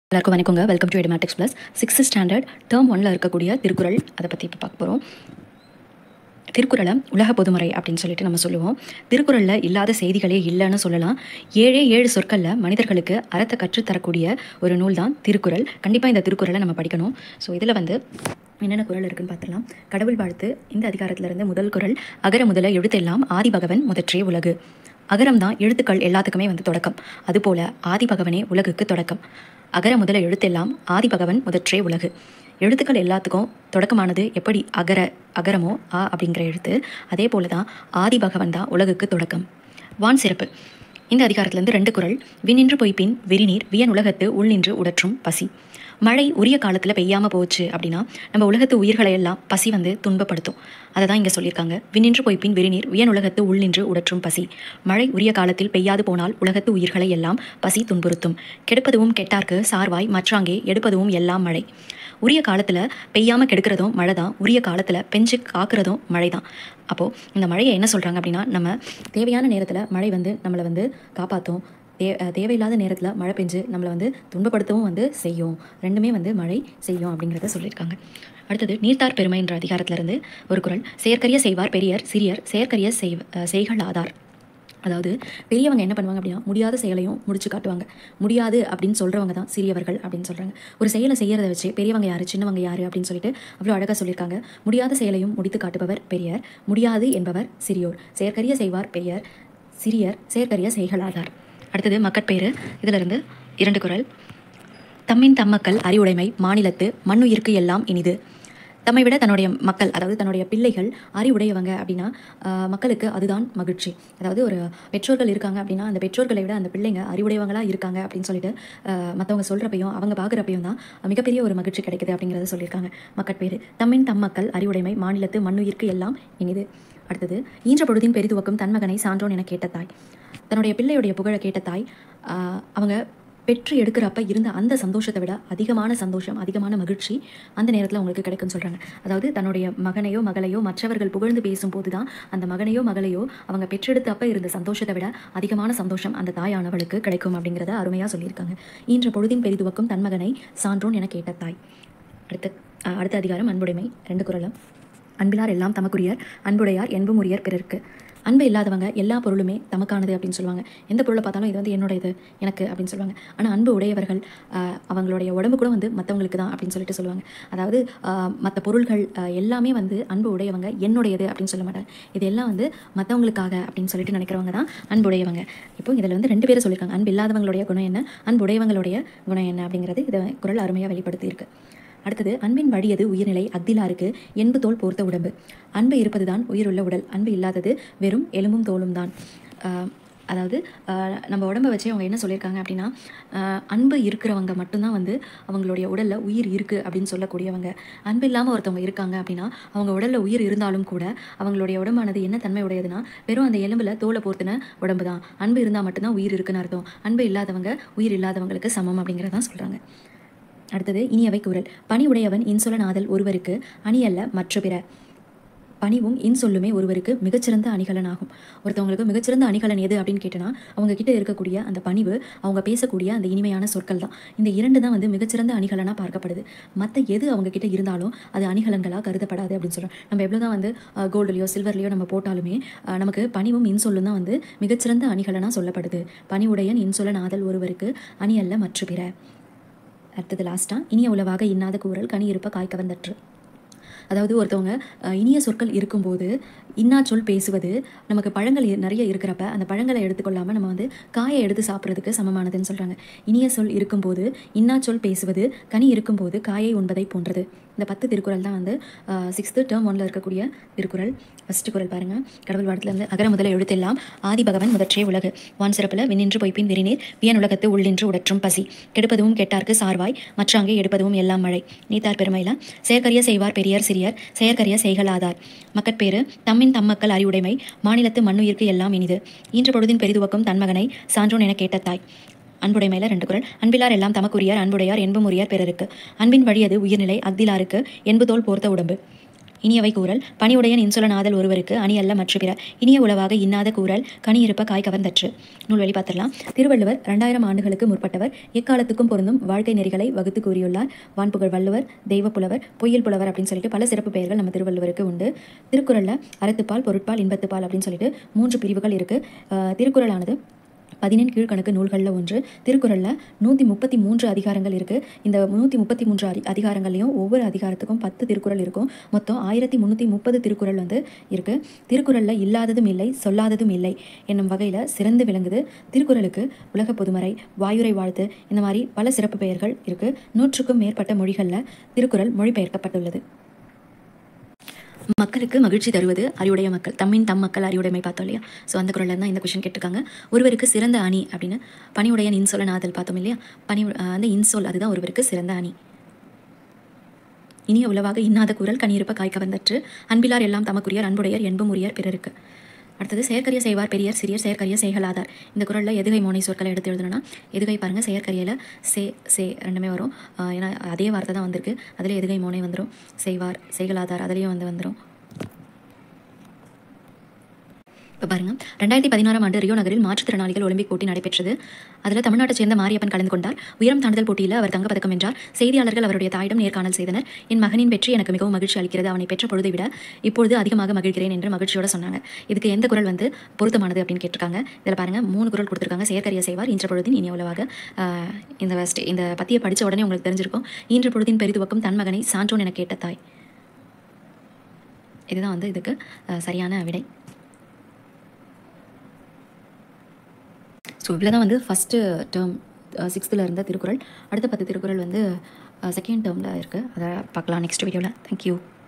எல்லாருக்கும் வணக்கங்க welcome to எடமேட்டிக்ஸ் ப்ளஸ் சிக்ஸ்த் ஸ்டாண்டர்ட் டேர்ம் ஒன்ல இருக்கக்கூடிய திருக்குறள் அதை பற்றி இப்போ பார்க்க போகிறோம் திருக்குறளை உலக பொதுமறை அப்படின்னு சொல்லிட்டு நம்ம சொல்லுவோம் திருக்குறளில் இல்லாத செய்திகளே இல்லைன்னு சொல்லலாம் ஏழே ஏழு சொற்களில் மனிதர்களுக்கு அறத்தை கற்றுத்தரக்கூடிய ஒரு நூல் தான் திருக்குறள் கண்டிப்பாக இந்த திருக்குறளை நம்ம படிக்கணும் ஸோ இதில் வந்து என்னென்ன குறள் இருக்குன்னு பார்த்துலாம் கடவுள் வாழ்த்து இந்த அதிகாரத்திலிருந்து முதல் குறள் அகர முதல எழுத்தெல்லாம் ஆதிபகவன் முதற்றே உலகு அகரம் தான் எழுத்துக்கள் எல்லாத்துக்குமே வந்து தொடக்கம் அதுபோல ஆதிபகவனே உலகுக்கு தொடக்கம் அகர முதல எழுத்தெல்லாம் ஆதிபகவன் முதற்றே உலகு எழுத்துக்கள் எல்லாத்துக்கும் தொடக்கமானது எப்படி அகர அகரமோ ஆ அப்படிங்கிற எழுத்து அதே போல தான் ஆதிபகவன் தான் உலகுக்கு தொடக்கம் வான் சிறப்பு இந்த அதிகாரத்திலிருந்து ரெண்டு குறள் விண்ணின்று பொய்ப்பின் வெறிநீர் வியன் உலகத்து உள்நின்று உடற்றும் பசி மழை உரிய காலத்தில் பெய்யாமல் போச்சு அப்படின்னா நம்ம உலகத்து உயிர்களை எல்லாம் பசி வந்து துன்பப்படுத்தும் அதை தான் இங்கே சொல்லியிருக்காங்க விண்ணின்று பொய்ப்பின் வெறிநீர் வியன் உலகத்து உள்நின்று உடற்றும் பசி மழை உரிய காலத்தில் பெய்யாது போனால் உலகத்து உயிர்களை எல்லாம் பசி துன்புறுத்தும் கெடுப்பதுவும் கெட்டார்க்கு சார்வாய் மற்றாங்கே எடுப்பதும் எல்லாம் மழை உரிய காலத்தில் பெய்யாமல் கெடுக்கிறதும் மழை தான் உரிய காலத்தில் பெஞ்சு காக்கிறதும் மழை தான் அப்போது இந்த மழையை என்ன சொல்கிறாங்க அப்படின்னா நம்ம தேவையான நேரத்தில் மழை வந்து நம்மளை வந்து காப்பாற்றும் தே அஹ் தேவையில்லாத நேரத்தில் மழை பெஞ்சு நம்மளை வந்து துன்பப்படுத்தவும் வந்து செய்யும் ரெண்டுமே வந்து மழை செய்யும் அப்படிங்கிறத சொல்லியிருக்காங்க அடுத்தது நீர்த்தார் பெருமை என்ற அதிகாரத்திலிருந்து ஒரு குறள் செயற்கரிய செய்வார் பெரியர் சிறியர் செயற்கரிய செய் அஹ் செய்கள் ஆதார் அதாவது பெரியவங்க என்ன பண்ணுவாங்க அப்படின்னா முடியாத செயலையும் முடிச்சு காட்டுவாங்க முடியாது அப்படின்னு சொல்கிறவங்க தான் சிறியவர்கள் அப்படின்னு சொல்கிறாங்க ஒரு செயலை செய்யறதை வச்சு பெரியவங்க யார் சின்னவங்க யார் அப்படின்னு சொல்லிட்டு அவ்வளோ அழகாக சொல்லியிருக்காங்க முடியாத செயலையும் முடித்து காட்டுபவர் பெரியர் முடியாது என்பவர் சிறியோர் செயற்கரிய செய்வார் பெரியர் சிறியர் செயற்கரிய செய்களாதார் அடுத்தது மக்கட்பேறு இதிலிருந்து இரண்டு குறள் தம்மின் தம்மக்கள் அறிவுடைமை மாநிலத்து மண்ணுயிர்க்கு எல்லாம் இனிது தம்மை விட தன்னுடைய மக்கள் அதாவது தன்னுடைய பிள்ளைகள் அறிவுடையவங்க அப்படின்னா ஆஹ், மக்களுக்கு அதுதான் மகிழ்ச்சி அதாவது ஒரு பெற்றோர்கள் இருக்காங்க அப்படின்னா அந்த பெற்றோர்களை விட அந்த பிள்ளைங்க அறிவுடையவங்களா இருக்காங்க அப்படின்னு சொல்லிட்டு ஆஹ், மற்றவங்க சொல்கிறப்பையும் அவங்க பார்க்குறப்பையும் தான் மிகப்பெரிய ஒரு மகிழ்ச்சி கிடைக்குது அப்படிங்கிறத சொல்லியிருக்காங்க மக்கட்பேறு தம்மின் தம் மக்கள் அறிவுடைமை மாநிலத்து மண்ணுயிர்க்கு எல்லாம் இனிது அடுத்தது ஈன்ற பொழுதின் பெரிதுவக்கும் தன்மகனை சான்றோன் என கேட்ட தாய் தன்னுடைய பிள்ளையுடைய புகழை கேட்ட தாய் ஆஹ், அவங்க பெற்று எடுக்கிறப்ப இருந்த அந்த சந்தோஷத்தை விட அதிகமான சந்தோஷம் அதிகமான மகிழ்ச்சி அந்த நேரத்தில் உங்களுக்கு கிடைக்கும்னு சொல்கிறாங்க அதாவது தன்னுடைய மகனையோ மகளையோ மற்றவர்கள் புகழ்ந்து பேசும்போது தான் அந்த மகனையோ மகளையோ அவங்க பெற்றெடுத்தப்ப இருந்த சந்தோஷத்தை விட அதிகமான சந்தோஷம் அந்த தாயானவளுக்கு கிடைக்கும் அப்படிங்கிறத அருமையாக சொல்லியிருக்காங்க ஈன்ற பொழுதின் பெரிதுவக்கும் தன் மகனை சான்றோன் என கேட்ட தாய் அடுத்த அஹ், அடுத்த அதிகாரம் அன்புடைமை ரெண்டு குறளும் அன்பிலார் எல்லாம் தமக்குரியர் அன்புடையார் என்பும் உரியர் பிறருக்கு அன்பு இல்லாதவங்க எல்லா பொருளுமே தமக்கானது அப்படின்னு சொல்லுவாங்க எந்த பொருளை பார்த்தாலும் இது வந்து என்னுடையது எனக்கு அப்படின்னு சொல்லுவாங்க ஆனால் அன்பு உடையவர்கள் ஆஹ், அவங்களுடைய உடம்பு கூட வந்து மற்றவங்களுக்கு தான் அப்படின்னு சொல்லிட்டு சொல்லுவாங்க அதாவது மற்ற பொருள்கள் ஆஹ், எல்லாமே வந்து அன்பு உடையவங்க என்னுடையது அப்படின்னு சொல்ல மாட்டாங்க இது எல்லாம் வந்து மற்றவங்களுக்காக அப்படின்னு சொல்லிட்டு நினைக்கிறவங்க தான் அன்பு உடையவங்க இப்போ இதில் வந்து ரெண்டு பேரும் சொல்லியிருக்காங்க அன்பு இல்லாதவங்களுடைய குணம் என்ன அன்பு உடையவங்களுடைய குணம் என்ன அப்படிங்கிறது இதை குரல் அருமையாக வெளிப்படுத்தியிருக்கு அடுத்தது அன்பின் வழியது உயிர்நிலை அக்திலாருக்கு என்பு தோல் போர்த்த உடம்பு அன்பு இருப்பதுதான் உயிருள்ள உடல் அன்பு இல்லாதது வெறும் எலும்பும் தோலும் தான் ஆஹ் அதாவது ஆஹ் நம்ம உடம்பை வச்சு அவங்க என்ன சொல்லியிருக்காங்க அப்படின்னா ஆஹ் அன்பு இருக்கிறவங்க மட்டும்தான் வந்து அவங்களுடைய உடலில் உயிர் இருக்குது அப்படின்னு சொல்லக்கூடியவங்க அன்பு இல்லாமல் ஒருத்தவங்க இருக்காங்க அப்படின்னா அவங்க உடலில் உயிர் இருந்தாலும் கூட அவங்களுடைய உடம்பானது என்ன தன்மை உடையதுன்னா வெறும் அந்த எலும்பில் தோலை போர்த்தின உடம்பு தான் அன்பு இருந்தால் மட்டும்தான் உயிர் இருக்குன்னு அர்த்தம் அன்பு இல்லாதவங்க உயிர் இல்லாதவங்களுக்கு சமம் அப்படிங்கிறதான் சொல்கிறாங்க அடுத்தது இனியவை குரல் பணி உடையவன் இன்சொலனாதல் ஒருவருக்கு அணியல்ல மற்ற பிற பணிவும் இன்சொல்லுமே ஒருவருக்கு மிகச்சிறந்த அணிகலன் ஆகும் ஒருத்தவங்களுக்கு மிகச்சிறந்த அணிகலன் எது அப்படின்னு கேட்டனா அவங்க கிட்ட இருக்கக்கூடிய அந்த பணிவு அவங்க பேசக்கூடிய அந்த இனிமையான சொற்கள் தான் இந்த இரண்டு தான் வந்து மிகச்சிறந்த அணிகலனாக பார்க்கப்படுது மற்ற எது அவங்க கிட்ட இருந்தாலும் அது அணிகலன்களாக கருதப்படாது அப்படின்னு சொல்கிறோம் நம்ம எவ்வளோ தான் வந்து கோல்டுலையோ சில்வர்லையோ நம்ம போட்டாலுமே அஹ், நமக்கு பணிவும் இன்சொல்லும் தான் வந்து மிகச்சிறந்த அணிகலனாக சொல்லப்படுது பணிவுடையன் இன்சொலன் ஆதல் ஒருவருக்கு அணி அல்ல மற்ற பிற அடுத்தது லாஸ்ட்டாக இனிய உளவாக இன்னாத கூறல் கனி இருப்ப காய் கவர்ந்தற்று அதாவது ஒருத்தவங்க அஹ், இனிய சொற்கள் இருக்கும்போது இன்னா சொல் பேசுவது நமக்கு பழங்கள் இ- நிறைய இருக்கிறப்ப அந்த பழங்களை எடுத்துக்கொள்ளாமல் நம்ம வந்து காயை எடுத்து சாப்பிட்றதுக்கு சமமானதுன்னு சொல்கிறாங்க இனிய சொல் இருக்கும்போது இன்னா சொல் பேசுவது கனி இருக்கும்போது காயை உண்பதை போன்றது இந்த பத்து திருக்குறள் தான் வந்து சிக்ஸ்த்து டேர்ம் ஒன்ல இருக்கக்கூடிய திருக்குறள் ஃபஸ்ட்டு குறள் பாருங்கள் கடவுள் வாழ்த்துலேருந்து அகர முதல எழுத்தெல்லாம் ஆதி பகவன் முதற்றே உலகு வான் சிறப்பில் விண்ணின்று பொய்ப்பின் விரிநீர் வியன் உலகத்து உள்ளின்று உடற்றும் பசி கெடுப்பதும் கெட்டார்க்கு சார்வாய் மற்றாங்கே எடுப்பதும் எல்லாம் மழை நீத்தார் பெருமையில செயற்கரிய செய்வார் பெரியார் சிறியர் செயற்கரிய செய்களாதார் மக்கட்பேறு தம்மின் தம்மக்கள் அறிவுடைமை மாநிலத்து மண்ணுயிர்க்கு எல்லாம் இனிது ஈன்ற பொழுதின் பெரிதுவக்கும் தன்மகனை சான்றோன் என கேட்ட தாய் அன்புடைமையில ரெண்டு குறள் அன்பிலார் எல்லாம் தமக்குரியார் அன்புடையார் என்பும் உரியார் பிறருக்கு அன்பின் வழியது உயிர்நிலை அக்திலாருக்கு என்பு தோல் போர்த்த உடம்பு இனியவை கூறல் பணியுடையன் இன்சொலனாதல் ஒருவருக்கு அணி அல்ல மற்ற பிற இனிய உளவாக இன்னாத கூறல் கனி இருப்ப காய் கவர்ந்தற்று நூல் வழி பார்த்துடலாம் திருவள்ளுவர் ரெண்டாயிரம் ஆண்டுகளுக்கு முற்பட்டவர் எக்காலத்துக்கும் பொருந்தும் வாழ்க்கை நெறிகளை வகுத்து கூறியுள்ளார் வான்புகழ் வள்ளுவர் தெய்வ புலவர் பொய்யல் புலவர் அப்படின்னு சொல்லிட்டு பல சிறப்பு பெயர்கள் நம்ம திருவள்ளுவருக்கு உண்டு திருக்குறளில் அறத்துப்பால் பொருட்பால் இன்பத்துப்பால் அப்படின்னு சொல்லிட்டு மூன்று பிரிவுகள் இருக்குது திருக்குறளானது பதினெண் கீழ்கணக்கு நூல்களில் ஒன்று திருக்குறளில் நூற்றி முப்பத்தி மூன்று அதிகாரங்கள் இருக்குது இந்த நூற்றி முப்பத்தி மூன்று அதி அதிகாரங்கள்லையும் ஒவ்வொரு அதிகாரத்துக்கும் பத்து திருக்குறள் இருக்கும் மொத்தம் ஆயிரத்தி முந்நூற்றி முப்பது திருக்குறள் வந்து இருக்குது திருக்குறளில் இல்லாததும் இல்லை சொல்லாததும் இல்லை என்னும் வகையில் சிறந்து விளங்குது திருக்குறளுக்கு உலக பொதுமறை வாயுரை வாழ்த்து இந்த மாதிரி பல சிறப்பு பெயர்கள் இருக்குது நூற்றுக்கும் மேற்பட்ட மொழிகளில் திருக்குறள் மொழிபெயர்க்கப்பட்டுள்ளது மக்களுக்கு மகிழ்ச்சி தருவது அறிவுடைய மக்கள் தம்மின் தம் மக்கள் அறிவுடைமை பார்த்தோம் இல்லையா ஸோ அந்த குரலில் தான் இந்த கொஷின் கேட்டிருக்காங்க ஒருவருக்கு சிறந்த அணி அப்படின்னு பணிவுடையன் இன்சொல நாதல் பார்த்தோம் இல்லையா பணி அஹ் அந்த இன்சொல் அதுதான் ஒருவருக்கு சிறந்த அணி இனிய உளவாக இன்னாத குரல் கனியிருப்ப காய் கவர்ந்தற்று அன்பிலார் எல்லாம் தமக்குரியர் அன்புடையர் என்பும் உரியர் பிறருக்கு அடுத்தது செயற்கரிய செய்வார் பெரியர் சிறியர் செயற்கரிய செய்கலாதார் இந்த குரலில் எதுகை மோனை சொற்களை எடுத்து எழுதணும்னா எதுகை பாருங்கள் செயற்கரியில் சே சே ரெண்டுமே வரும் ஆஹ் ஏன்னா அதே வார்த்தை தான் வந்திருக்கு அதில் எதுகை மோனை வந்துடும் செய்வார் செய்கலாதார் அதுலேயும் வந்து வந்துடும் இப்போ பாருங்க ரெண்டாயிரத்தி பதினாறாம் ஆண்டு ரியோ நகரில் மாற்றுத்திறனாளிகள் ஒலிம்பிக் போட்டி நடைபெற்றது அதில் தமிழ்நாட்டைச் சேர்ந்த மாரியப்பன் கலந்து கொண்டார் உயரம் தாண்டுதல் போட்டியில் அவர் தங்கப்பதக்கம் வென்றார் செய்தியாளர்கள் அவருடைய தாயிடம் நேர்காணல் செய்தனர் என் மகனின் வெற்றி எனக்கு மிகவும் மகிழ்ச்சி அளிக்கிறது அவனை பெற்ற பொழுதை விட இப்பொழுது அதிகமாக மகிழ்கிறேன் என்று மகிழ்ச்சியோட சொன்னாங்க இதுக்கு எந்த குரல் வந்து பொருத்தமானது அப்படின்னு கேட்டிருக்காங்க இதில் பாருங்க மூணு குரல் கொடுத்துருக்காங்க செயற்கரிய செய்வார் இன்ற பொழுதின் இனிய உலவாக ஆஹ் இந்த ஸ்டே இந்த பத்தியை படித்த உடனே உங்களுக்கு தெரிஞ்சிருக்கும் ஈன்ற பொழுதின் பெரிதுவக்கும் தன் மகனை சான்றோன் என கேட்ட தாய் இதுதான் வந்து இதுக்கு ஆஹ் சரியான விடை ஸோ இவ்வளோ தான் வந்து ஃபஸ்ட்டு டேர்ம் சிக்ஸ்த்தில் இருந்த திருக்குறள் அடுத்த பத்து திருக்குறள் வந்து செகண்ட் டேர்மில் இருக்குது அதை பார்க்கலாம் நெக்ஸ்ட் வீடியோவில் தேங்க்யூ